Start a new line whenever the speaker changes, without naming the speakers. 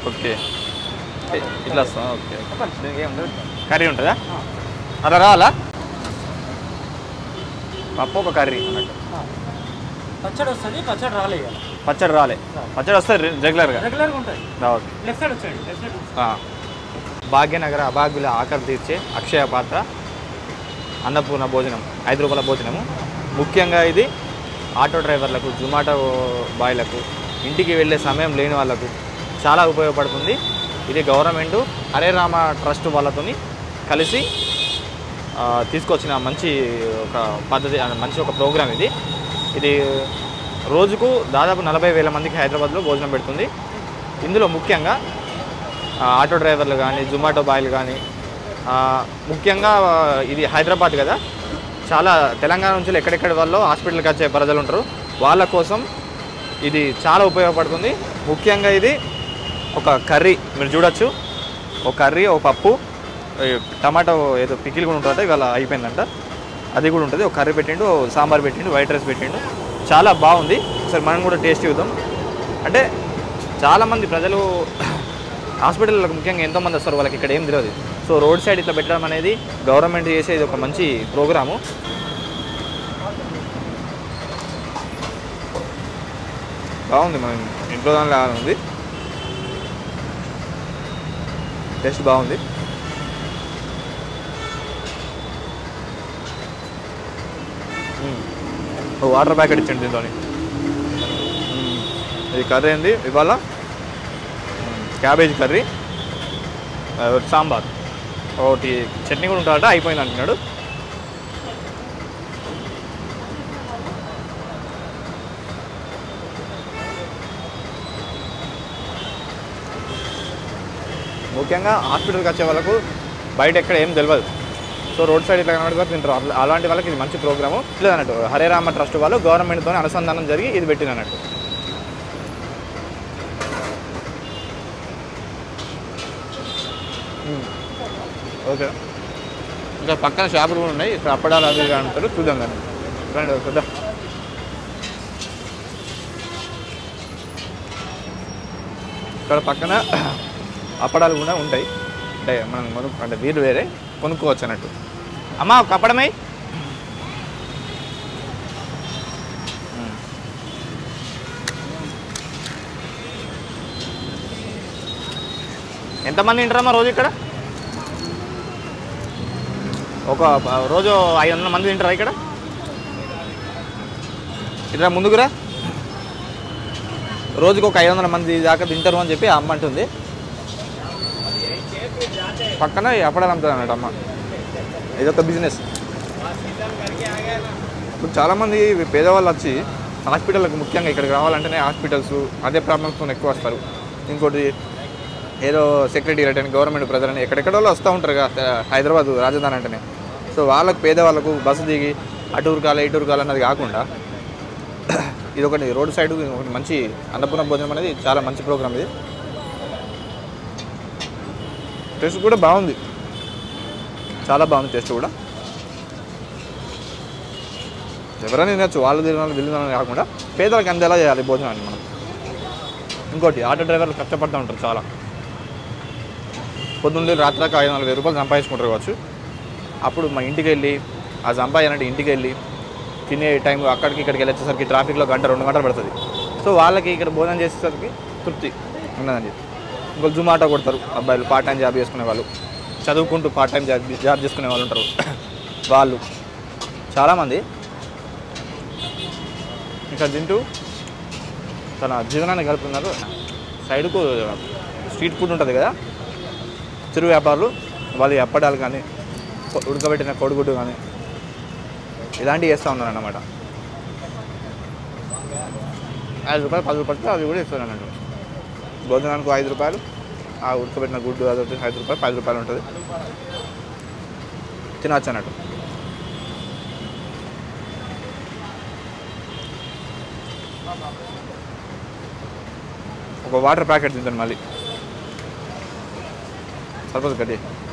Okay ఇ- ఇట్లా వస్తా okay దీనికి ఏముంది కర్రీ ఉంటుందా అలా రావాలా పప్పు ఒక కర్రీ అన్నట్టు
పచ్చడి వస్తుంది పచ్చడి రాలే ఇక
పచ్చడి రాలే పచ్చడి వస్తుంది రెగ్యులర్గా
రెగ్యులర్గా ఉంటుంది
ఓకే
లెఫ్ట్ సైడ్ వచ్చేయండి లెఫ్ట్ సైడ్
ఆ. భాగ్యనగర అభాగ్యుల ఆకలి తీర్చే అక్షయ పాత్ర అన్నపూర్ణ భోజనం ఐదు రూపాయల భోజనము ముఖ్యంగా ఇది ఆటో డ్రైవర్లకు జొమాటో బాయ్లకు ఇంటికి వెళ్ళే సమయం లేని వాళ్ళకు చాలా ఉపయోగపడుతుంది ఇది గవర్నమెంట్ హరే రామ ట్రస్ట్ వాళ్ళతోని కలిసి ఆ, తీసుకొచ్చిన మంచి ఒక పద్ధతి ఆ, మంచి ఒక ప్రోగ్రామ్ ఇది ఇది రోజుకు దాదాపు నలభై వేల మందికి హైదరాబాద్లో భోజనం పెడుతుంది ఇందులో ముఖ్యంగా ఆ, ఆటో డ్రైవర్లు కానీ జొమాటో బాయ్లు కానీ ఆ, ముఖ్యంగా ఆ, ఇది హైదరాబాద్ కదా చాలా తెలంగాణ నుంచి ఎక్కడెక్కడ వాళ్ళు హాస్పిటల్కి వచ్చే ప్రజలు ఉంటారు వాళ్ళ కోసం ఇది చాలా ఉపయోగపడుతుంది ముఖ్యంగా ఇది ఒక కర్రీ మీరు చూడొచ్చు ఒక కర్రీ ఒక పప్పు ఈ టమాటో ఏదో పికిల్ కూడా ఉంటుంది ఇవాళ అయిపోయిందంట అది కూడా ఉంటుంది ఒక కర్రీ పెట్టిండు ఓ సాంబార్ పెట్టిండు వైట్ రైస్ పెట్టిండు చాలా బాగుంది ఒకసారి మనం కూడా టేస్ట్ చూద్దాం అంటే చాలామంది ప్రజలు హాస్పిటల్లకు ముఖ్యంగా ఎంతోమంది వస్తారు వాళ్ళకి ఇక్కడ ఏం తెలియదు సో రోడ్ సైడ్ ఇట్లా పెట్టడం అనేది గవర్నమెంట్ చేసేది ఒక మంచి ప్రోగ్రాము బాగుంది మనం ఇంట్లో దానిలా ఉంది టేస్ట్ బాగుంది మ్మ్. ఓ వాటర్ ప్యాకెట్ ఇచ్చండి దీంతో ఇది కర్రీ ఏంది ఇవాళ మ్మ్. క్యాబేజ్ కర్రీ ఆ, ఒకటి సాంబార్ ఒకటి చట్నీ కూడా ఉంటుందట అయిపోయింది అంటున్నాడు ముఖ్యంగా హాస్పిటల్కి వచ్చే వాళ్ళకు బయట ఎక్కడ ఏం తెలియదు సో రోడ్ సైడ్ ఇట్లా కనబడి తింటారు అట్లా- అలాంటి వాళ్ళకి ఇది మంచి ప్రోగ్రాము లేదు అన్నట్టు హరే రామ ట్రస్ట్ వాళ్ళు గవర్నమెంట్తో అనుసంధానం జరిగి ఇది పెట్టింది అన్నట్టు మ్మ్. ఓకే ఇంకా పక్కన షాపులు కూడా ఉన్నాయి ఇక్కడ అప్పడాలు అవి ఇవి అంటారు చూద్దాం కానీ రండి చూద్దాం ఇక్కడ పక్కన అప్పడాలు కూడా ఉంటాయి అంటే మనం కొను అంటే వీరు వేరే కొనుక్కోవచ్చు అన్నట్టు అమ్మా ఒక అప్పడమై ఎంతమంది తింటారమ్మా రోజు ఇక్కడ ఒక ప- రోజు ఐదు వందల మంది తింటారా ఇక్కడ ఇట్లా ముందుకురా రోజుకు ఒక ఐదు వందల మంది దాకా తింటారు అని చెప్పి ఆ అమ్మ అంటుంది పక్కన ఈ అప్పడాలు అమ్ముతుంది అన్నట్టు అమ్మ ఇదొక బిజినెస్ ఇప్పుడు చాలామంది పేదవాళ్ళు వచ్చి హాస్పిటల్కి ముఖ్యంగా ఇక్కడికి రావాలంటేనే హాస్పిటల్స్ అదే ప్రాబ్లమ్స్తో ఎక్కువ వస్తారు ఇంకోటి ఏదో సెక్రటరీ అని గవర్నమెంట్ ప్రజలని ఎక్కడెక్కడో వస్తూ ఉంటారు కదా హైదరాబాద్ రాజధాని అంటేనే సో వాళ్ళకు పేదవాళ్ళకు బస్సు దిగి అటు ఉరకాలి ఇటు ఉరకాలి అన్నది కాకుండా ఇది ఒకటి రోడ్ సైడ్ ఒకటి మంచి అన్నపూర్ణ భోజనం అనేది చాలా మంచి ప్రోగ్రామ్ ఇది టేస్ట్ కూడా బాగుంది చాలా బాగుంది టేస్ట్ కూడా ఎవరైనా తినచ్చు వాళ్ళు తినాలి వీళ్ళు తినాలి కాకుండా పేదలకు అందేలా చేయాలి భోజనాన్ని మనం ఇంకోటి ఆటో డ్రైవర్లు కష్టపడుతూ ఉంటారు చాలా పొద్దున్నే రాత్రికి ఐదు నాలుగు వేల రూపాయలు సంపాదించుకుంటారు కావచ్చు అప్పుడు మా ఇంటికి వెళ్ళి ఆ సంపాదనంటే ఇంటికి వెళ్ళి తినే టైం అక్కడికి ఇక్కడికి వెళ్ళేసరికి ట్రాఫిక్లో గంట రెండు గంటలు పడుతుంది సో వాళ్ళకి ఇక్కడ భోజనం చేసేసరికి తృప్తి ఉన్నదండి ఇంకో జుమాటో కొడతారు అబ్బాయిలు పార్ట్ టైం జాబ్ చేసుకునే వాళ్ళు చదువుకుంటూ పార్ట్ టైం జాబ్ జాబ్ చేసుకునే వాళ్ళు ఉంటారు వాళ్ళు చాలామంది ఇక్కడ తింటూ తన జీవనాన్ని గడుపుతున్నారు సైడ్కు స్ట్రీట్ ఫుడ్ ఉంటుంది కదా చిరు వ్యాపారులు వాళ్ళు అప్పడాలు కానీ కొ- ఉడకబెట్టిన కోడిగుడ్డు కానీ ఇలాంటివి చేస్తూ ఉన్నారు అన్నమాట ఐదు రూపాయలు పది రూపాయలతో అవి కూడా ఇస్తారు అన్నట్టు భోజనానికి ఐదు రూపాయలు ఆ ఉడకబెట్టిన గుడ్డు అది వచ్చి ఐదు రూపాయలు పది రూపాయలు ఉంటుంది తినచ్చు అన్నట్టు ఒక వాటర్ ప్యాకెట్ తింటాను మళ్ళీ సరిపోతుంది గడ్డి